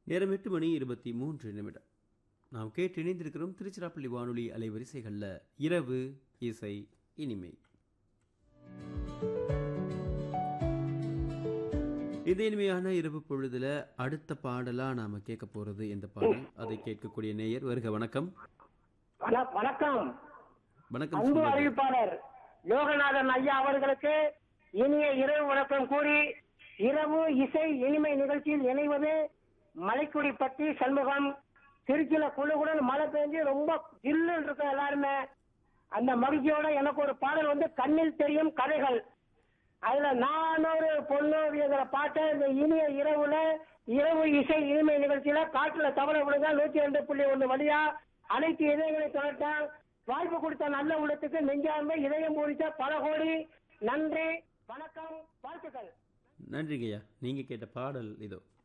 நேரம் எட்டு மணி இருபத்தி மூன்று நிமிடம் நாம் கேட்டு இணைந்திருக்கிறோம் திருச்சிராப்பள்ளி வானொலி அலைவரிசைகளில் இரவு இசை இனிமை இந்த இனிமையான இரவு பொழுதுல அடுத்த பாடலா நாம கேட்க போறது எந்த பாடல் அதை கேட்கக்கூடிய நேயர் வருக வணக்கம் வண- வணக்கம் வணக்கம் அன்பு சொல்லுங்க. அறிவிப்பாளர் யோகநாதன் ஐயா அவர்களுக்கு இனிய இரவு வணக்கம் கூறி இரவு இசை இனிமை நிகழ்ச்சியில் இணைவது மலைக்குடி பத்தி சண்முகம் திருச்சியில குழுகுடன் மழை பெஞ்சு ரொம்ப ஜில்லுன்னு இருக்கும் எல்லாருமே அந்த மகிழ்ச்சியோட எனக்கு ஒரு பாடல் வந்து கண்ணில் தெரியும் கதைகள் அதுல நானூறு பொண்ணூறுங்கிற பாட்டை இந்த இனிய இரவுல இரவு இசை இனிமை நிகழ்ச்சியில காட்டுல தவற விடுங்க நூத்தி ரெண்டு புள்ளி ஒண்ணு வழியா அனைத்து இதயங்களை தொடர்த்த வாய்ப்பு கொடுத்த நல்ல உள்ளத்துக்கு நெஞ்சார்ந்த இதயம் பூரித்த பல கோடி நன்றி வணக்கம் வாழ்த்துக்கள் நன்றிங்கய்யா நீங்க கேட்ட பாடல் இதோ